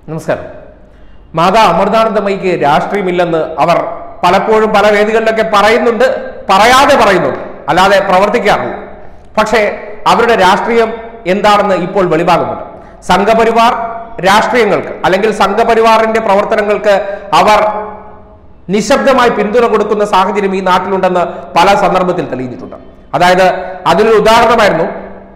നമസ്കാരം മാതാ അമൃതാനന്ദമയ്ക്ക് രാഷ്ട്രീയമില്ലെന്ന് അവർ പലപ്പോഴും പല വേദികളിലൊക്കെ പറയുന്നുണ്ട് പറയാതെ പറയുന്നുണ്ട് അല്ലാതെ പ്രവർത്തിക്കാറില്ല പക്ഷേ അവരുടെ രാഷ്ട്രീയം എന്താണെന്ന് ഇപ്പോൾ വെളിവാകുന്നുണ്ട് സംഘപരിവാർ രാഷ്ട്രീയങ്ങൾക്ക് അല്ലെങ്കിൽ സംഘപരിവാറിന്റെ പ്രവർത്തനങ്ങൾക്ക് അവർ നിശബ്ദമായി പിന്തുണ കൊടുക്കുന്ന സാഹചര്യം ഈ നാട്ടിലുണ്ടെന്ന് പല സന്ദർഭത്തിൽ തെളിയിച്ചിട്ടുണ്ട് അതായത് അതിനൊരു ഉദാഹരണമായിരുന്നു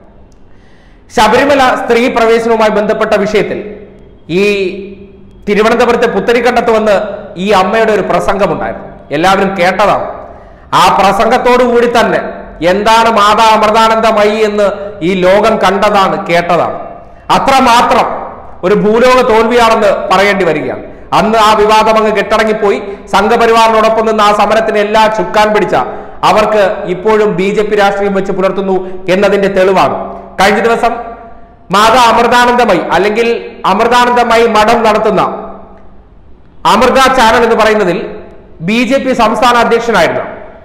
ശബരിമല സ്ത്രീ പ്രവേശനവുമായി ബന്ധപ്പെട്ട വിഷയത്തിൽ ഈ തിരുവനന്തപുരത്തെ പുത്തരിക്കണ്ടത്ത് വന്ന് ഈ അമ്മയുടെ ഒരു പ്രസംഗമുണ്ടായിരുന്നു എല്ലാവരും കേട്ടതാണ് ആ പ്രസംഗത്തോടു കൂടി തന്നെ എന്താണ് മാതാ അമൃതാനന്ദമയി എന്ന് ഈ ലോകം കണ്ടതാണ് കേട്ടതാണ് അത്രമാത്രം ഒരു ഭൂലോക തോൽവിയാണെന്ന് പറയേണ്ടി വരികയാണ് അന്ന് ആ വിവാദം അങ്ങ് കെട്ടടങ്ങിപ്പോയി സംഘപരിവാറിനോടൊപ്പം നിന്ന് ആ സമരത്തിന് എല്ലാ ചുക്കാൻ പിടിച്ച അവർക്ക് ഇപ്പോഴും ബി ജെ പി രാഷ്ട്രീയം വെച്ച് പുലർത്തുന്നു എന്നതിന്റെ തെളിവാണ് കഴിഞ്ഞ ദിവസം മാതാ അമൃതാനന്ദമയി അല്ലെങ്കിൽ അമൃതാനന്ദമയി മഠം നടത്തുന്ന അമൃത ചാനൽ എന്ന് പറയുന്നതിൽ ബി ജെ പി സംസ്ഥാന അധ്യക്ഷനായിരുന്നു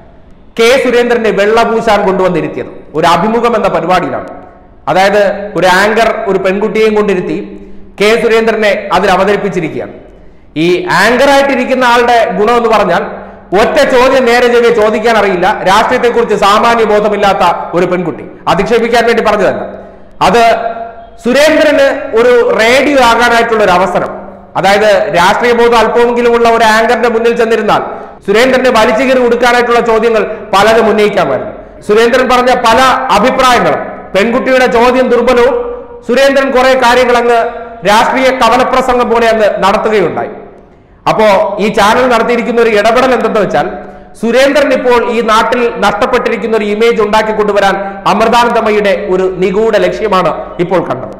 കെ സുരേന്ദ്രനെ വെള്ളപൂശാൻ കൊണ്ടുവന്നിരുത്തിയത് ഒരു അഭിമുഖം എന്ന പരിപാടിയിലാണ് അതായത് ഒരു ആങ്കർ ഒരു പെൺകുട്ടിയെയും കൊണ്ടിരുത്തി കെ സുരേന്ദ്രനെ അതിൽ അവതരിപ്പിച്ചിരിക്കുകയാണ് ഈ ആങ്കറായിട്ടിരിക്കുന്ന ആളുടെ ഗുണം എന്ന് പറഞ്ഞാൽ ഒറ്റ ചോദ്യം നേരെ ചെവ്വേ ചോദിക്കാൻ അറിയില്ല രാഷ്ട്രീയത്തെക്കുറിച്ച് സാമാന്യ ബോധമില്ലാത്ത ഒരു പെൺകുട്ടി അധിക്ഷേപിക്കാൻ വേണ്ടി പറഞ്ഞതല്ല അത് സുരേന്ദ്രന് ഒരു റേഡിയോ ആകാനായിട്ടുള്ള ഒരു അവസരം അതായത് രാഷ്ട്രീയ ബോധം അല്പമെങ്കിലും ഉള്ള ഒരു ആങ്കറിന്റെ മുന്നിൽ ചെന്നിരുന്നാൽ സുരേന്ദ്രന് വലിച്ചുകീറി കൊടുക്കാനായിട്ടുള്ള ചോദ്യങ്ങൾ പലതും ഉന്നയിക്കാമായിരുന്നു സുരേന്ദ്രൻ പറഞ്ഞ പല അഭിപ്രായങ്ങളും പെൺകുട്ടിയുടെ ചോദ്യം ദുർബലവും സുരേന്ദ്രൻ കുറെ കാര്യങ്ങൾ അങ്ങ് രാഷ്ട്രീയ കവലപ്രസംഗം പോലെ അങ്ങ് നടത്തുകയുണ്ടായി അപ്പോ ഈ ചാനൽ നടത്തിയിരിക്കുന്ന ഒരു ഇടപെടൽ എന്തെന്ന് വെച്ചാൽ സുരേന്ദ്രൻ ഇപ്പോൾ ഈ നാട്ടിൽ നഷ്ടപ്പെട്ടിരിക്കുന്ന ഒരു ഇമേജ് ഉണ്ടാക്കി കൊണ്ടുവരാൻ അമൃതാനന്ദമയുടെ ഒരു നിഗൂഢ ലക്ഷ്യമാണ് ഇപ്പോൾ കണ്ടത്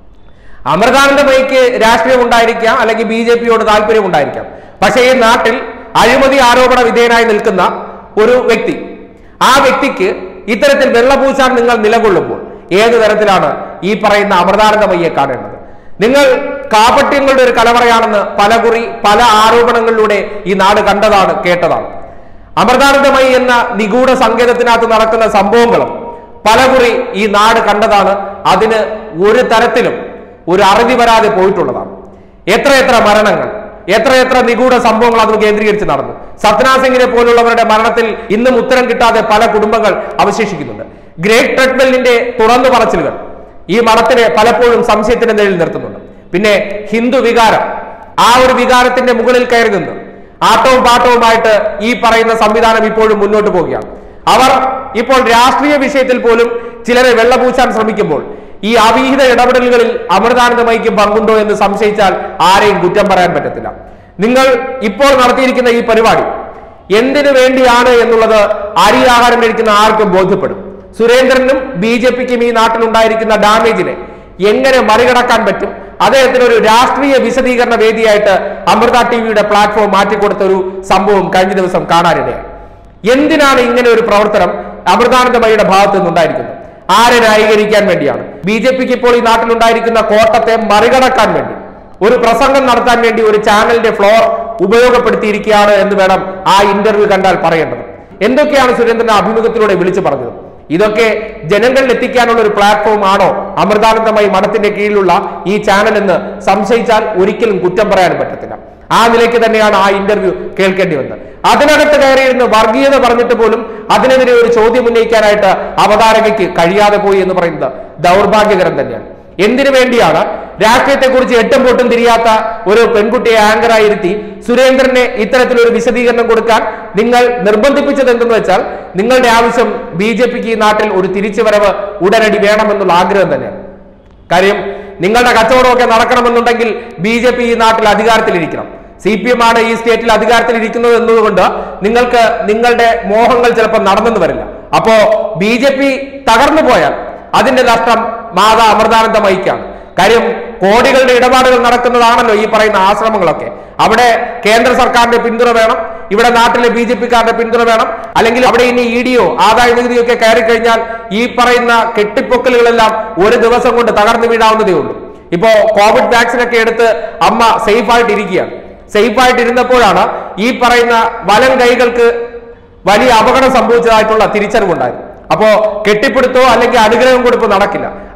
അമൃതാനന്ദമയ്ക്ക് രാഷ്ട്രീയം ഉണ്ടായിരിക്കാം അല്ലെങ്കിൽ ബി ജെ പിയോട് താല്പര്യം ഉണ്ടായിരിക്കാം പക്ഷേ ഈ നാട്ടിൽ അഴിമതി ആരോപണ വിധേയനായി നിൽക്കുന്ന ഒരു വ്യക്തി ആ വ്യക്തിക്ക് ഇത്തരത്തിൽ വെള്ളപൂശാൻ നിങ്ങൾ നിലകൊള്ളുമ്പോൾ ഏത് തരത്തിലാണ് ഈ പറയുന്ന അമൃതാനന്ദമയ്യെ കാണേണ്ടത് നിങ്ങൾ കാപട്യങ്ങളുടെ ഒരു കലവറയാണെന്ന് പലകുറി പല ആരോപണങ്ങളിലൂടെ ഈ നാട് കണ്ടതാണ് കേട്ടതാണ് അമൃതാനന്ദമയി എന്ന നിഗൂഢ സങ്കേതത്തിനകത്ത് നടക്കുന്ന സംഭവങ്ങളും പലകുറി ഈ നാട് കണ്ടതാണ് അതിന് ഒരു തരത്തിലും ഒരു അറുതി വരാതെ പോയിട്ടുള്ളതാണ് എത്രയെത്ര മരണങ്ങൾ എത്രയെത്ര നിഗൂഢ സംഭവങ്ങൾ അതിന് കേന്ദ്രീകരിച്ച് നടന്നു സത്നാ സിംഗിനെ പോലുള്ളവരുടെ മരണത്തിൽ ഇന്നും ഉത്തരം കിട്ടാതെ പല കുടുംബങ്ങൾ അവശേഷിക്കുന്നുണ്ട് ഗ്രേറ്റ് ട്രെഡ്മെല്ലിന്റെ തുറന്നു പറച്ചിലുകൾ ഈ മഠത്തിനെ പലപ്പോഴും സംശയത്തിന്റെ നിഴലിൽ നിർത്തുന്നുണ്ട് പിന്നെ ഹിന്ദു വികാരം ആ ഒരു വികാരത്തിന്റെ മുകളിൽ കയറി നിന്ന് ആട്ടവും പാട്ടവുമായിട്ട് ഈ പറയുന്ന സംവിധാനം ഇപ്പോഴും മുന്നോട്ട് പോവുകയാണ് അവർ ഇപ്പോൾ രാഷ്ട്രീയ വിഷയത്തിൽ പോലും ചിലരെ വെള്ളപൂശാൻ ശ്രമിക്കുമ്പോൾ ഈ അവിഹിത ഇടപെടലുകളിൽ അമൃതാനന്ദമയ്ക്ക് പങ്കുണ്ടോ എന്ന് സംശയിച്ചാൽ ആരെയും കുറ്റം പറയാൻ പറ്റത്തില്ല നിങ്ങൾ ഇപ്പോൾ നടത്തിയിരിക്കുന്ന ഈ പരിപാടി എന്തിനു വേണ്ടിയാണ് എന്നുള്ളത് അരിയാഹാരം കഴിക്കുന്ന ആർക്കും ബോധ്യപ്പെടും സുരേന്ദ്രനും ബി ജെ പിക്കും ഈ നാട്ടിലുണ്ടായിരിക്കുന്ന ഡാമേജിനെ എങ്ങനെ മറികടക്കാൻ പറ്റും അദ്ദേഹത്തിന് ഒരു രാഷ്ട്രീയ വിശദീകരണ വേദിയായിട്ട് അമൃത ടി വിയുടെ പ്ലാറ്റ്ഫോം മാറ്റിക്കൊടുത്ത ഒരു സംഭവം കഴിഞ്ഞ ദിവസം കാണാനിടയായി എന്തിനാണ് ഇങ്ങനെ ഒരു പ്രവർത്തനം അമൃതാനന്ദമയുടെ ഭാഗത്ത് നിന്നുണ്ടായിരിക്കുന്നത് ആരെ ന്യായീകരിക്കാൻ വേണ്ടിയാണ് ബി ജെ പിക്ക് ഇപ്പോൾ ഈ നാട്ടിലുണ്ടായിരിക്കുന്ന കോട്ടത്തെ മറികടക്കാൻ വേണ്ടി ഒരു പ്രസംഗം നടത്താൻ വേണ്ടി ഒരു ചാനലിന്റെ ഫ്ലോർ ഉപയോഗപ്പെടുത്തിയിരിക്കുകയാണ് എന്ന് വേണം ആ ഇന്റർവ്യൂ കണ്ടാൽ പറയേണ്ടത് എന്തൊക്കെയാണ് സുരേന്ദ്രൻ അഭിമുഖത്തിലൂടെ വിളിച്ചു പറഞ്ഞത് ഇതൊക്കെ ജനങ്ങളിൽ എത്തിക്കാനുള്ള ഒരു പ്ലാറ്റ്ഫോം ആണോ അമൃതാനന്ദമായി മഠത്തിന്റെ കീഴിലുള്ള ഈ ചാനൽ എന്ന് സംശയിച്ചാൽ ഒരിക്കലും കുറ്റം പറയാൻ പറ്റത്തില്ല ആ നിലയ്ക്ക് തന്നെയാണ് ആ ഇന്റർവ്യൂ കേൾക്കേണ്ടി വന്നത് അതിനകത്ത് കയറിയിരുന്ന് വർഗീയത പറഞ്ഞിട്ട് പോലും അതിനെതിരെ ഒരു ചോദ്യം ഉന്നയിക്കാനായിട്ട് അവതാരകയ്ക്ക് കഴിയാതെ പോയി എന്ന് പറയുന്നത് ദൗർഭാഗ്യകരം തന്നെയാണ് എന്തിനു വേണ്ടിയാണ് രാഷ്ട്രീയത്തെക്കുറിച്ച് എട്ടും പൊട്ടും തിരിയാത്ത ഒരു പെൺകുട്ടിയെ ആങ്കറായിരുത്തി സുരേന്ദ്രനെ ഇത്തരത്തിലൊരു വിശദീകരണം കൊടുക്കാൻ നിങ്ങൾ നിർബന്ധിപ്പിച്ചത് എന്തെന്ന് വെച്ചാൽ നിങ്ങളുടെ ആവശ്യം ബി ജെ പിക്ക് ഈ നാട്ടിൽ ഒരു തിരിച്ചുവരവ് ഉടനടി വേണമെന്നുള്ള ആഗ്രഹം തന്നെയാണ് കാര്യം നിങ്ങളുടെ കച്ചവടമൊക്കെ നടക്കണമെന്നുണ്ടെങ്കിൽ ബി ജെ പി ഈ നാട്ടിൽ അധികാരത്തിലിരിക്കണം സി പി എം ആണ് ഈ സ്റ്റേറ്റിൽ അധികാരത്തിലിരിക്കുന്നത് എന്നതുകൊണ്ട് നിങ്ങൾക്ക് നിങ്ങളുടെ മോഹങ്ങൾ ചിലപ്പോൾ നടന്നെന്ന് വരില്ല അപ്പോ ബി ജെ പി തകർന്നു പോയാൽ അതിന്റെ നഷ്ടം മാതാ അമൃതാനന്ദമയിക്കാണ് കാര്യം കോടികളുടെ ഇടപാടുകൾ നടക്കുന്നതാണല്ലോ ഈ പറയുന്ന ആശ്രമങ്ങളൊക്കെ അവിടെ കേന്ദ്ര സർക്കാരിന്റെ പിന്തുണ വേണം ഇവിടെ നാട്ടിലെ ബി ജെ പിക്കാരുടെ പിന്തുണ വേണം അല്ലെങ്കിൽ അവിടെ ഇനി ഇ ഡിയോ ആദായ നികുതിയൊക്കെ കയറി കഴിഞ്ഞാൽ ഈ പറയുന്ന കെട്ടിപ്പൊക്കലുകളെല്ലാം ഒരു ദിവസം കൊണ്ട് തകർന്നു വീഴാവുന്നതേ ഉള്ളൂ ഇപ്പോ കോവിഡ് വാക്സിൻ ഒക്കെ എടുത്ത് അമ്മ സേഫ് ആയിട്ട് ഇരിക്കുകയാണ് സേഫ് ആയിട്ട് ഇരുന്നപ്പോഴാണ് ഈ പറയുന്ന വലം കൈകൾക്ക് വലിയ അപകടം സംഭവിച്ചതായിട്ടുള്ള തിരിച്ചറിവുണ്ടായത് അപ്പോ കെട്ടിപ്പിടുത്തോ അല്ലെങ്കിൽ അനുഗ്രഹം കൊടുപ്പോ നടക്കില്ല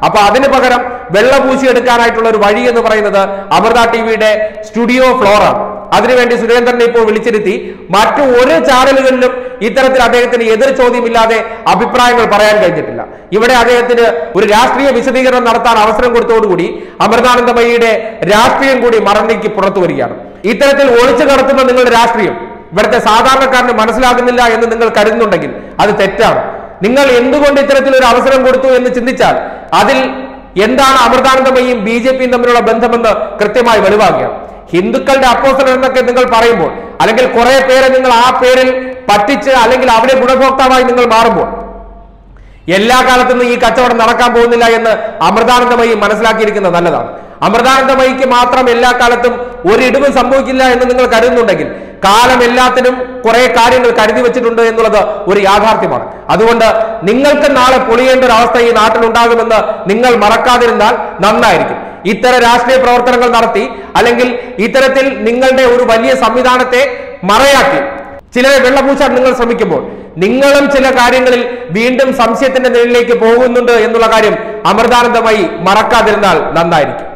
അപ്പൊ അതിന് പകരം വെള്ളപൂശി എടുക്കാനായിട്ടുള്ള ഒരു വഴി എന്ന് പറയുന്നത് അമൃത ടിവിയുടെ സ്റ്റുഡിയോ ഫ്ലോറാണ് അതിനുവേണ്ടി സുരേന്ദ്രനെ ഇപ്പോൾ വിളിച്ചിരുത്തി മറ്റു ഒരു ചാനലുകളിലും ഇത്തരത്തിൽ അദ്ദേഹത്തിന് എതിർ ചോദ്യമില്ലാതെ അഭിപ്രായങ്ങൾ പറയാൻ കഴിഞ്ഞിട്ടില്ല ഇവിടെ അദ്ദേഹത്തിന് ഒരു രാഷ്ട്രീയ വിശദീകരണം നടത്താൻ അവസരം കൊടുത്തോടുകൂടി അമൃതാനന്ദമയിയുടെ രാഷ്ട്രീയം കൂടി മറന്നേക്ക് പുറത്തു വരികയാണ് ഇത്തരത്തിൽ ഒളിച്ചു കടത്തുന്ന നിങ്ങളുടെ രാഷ്ട്രീയം ഇവിടുത്തെ സാധാരണക്കാരന് മനസ്സിലാകുന്നില്ല എന്ന് നിങ്ങൾ കരുതുന്നുണ്ടെങ്കിൽ അത് തെറ്റാണ് നിങ്ങൾ എന്തുകൊണ്ട് ഇത്തരത്തിൽ ഒരു അവസരം കൊടുത്തു എന്ന് ചിന്തിച്ചാൽ അതിൽ എന്താണ് അമൃതാനന്ദമയും ബി ജെ പിയും തമ്മിലുള്ള ബന്ധമെന്ന് കൃത്യമായി വെളിവാക്കുകയാണ് ഹിന്ദുക്കളുടെ അപ്പോസലൻ എന്നൊക്കെ നിങ്ങൾ പറയുമ്പോൾ അല്ലെങ്കിൽ കുറെ പേരെ നിങ്ങൾ ആ പേരിൽ പറ്റിച്ച് അല്ലെങ്കിൽ അവിടെ ഗുണഭോക്താവായി നിങ്ങൾ മാറുമ്പോൾ എല്ലാ കാലത്തും ഈ കച്ചവടം നടക്കാൻ പോകുന്നില്ല എന്ന് അമൃതാനന്ദമയി മനസ്സിലാക്കിയിരിക്കുന്നത് നല്ലതാണ് അമൃതാനന്ദമയിക്ക് മാത്രം എല്ലാ കാലത്തും ഒരിടിവും സംഭവിക്കില്ല എന്ന് നിങ്ങൾ കരുതുന്നുണ്ടെങ്കിൽ കാലം എല്ലാത്തിനും കുറെ കാര്യങ്ങൾ കരുതി വെച്ചിട്ടുണ്ട് എന്നുള്ളത് ഒരു യാഥാർത്ഥ്യമാണ് അതുകൊണ്ട് നിങ്ങൾക്ക് നാളെ പൊളിയേണ്ട ഒരു അവസ്ഥ ഈ നാട്ടിലുണ്ടാകുമെന്ന് നിങ്ങൾ മറക്കാതിരുന്നാൽ നന്നായിരിക്കും ഇത്തരം രാഷ്ട്രീയ പ്രവർത്തനങ്ങൾ നടത്തി അല്ലെങ്കിൽ ഇത്തരത്തിൽ നിങ്ങളുടെ ഒരു വലിയ സംവിധാനത്തെ മറയാക്കി ചിലരെ വെള്ളപൂശാൻ നിങ്ങൾ ശ്രമിക്കുമ്പോൾ നിങ്ങളും ചില കാര്യങ്ങളിൽ വീണ്ടും സംശയത്തിന്റെ നിലയിലേക്ക് പോകുന്നുണ്ട് എന്നുള്ള കാര്യം അമൃതാനന്ദമായി മറക്കാതിരുന്നാൽ നന്നായിരിക്കും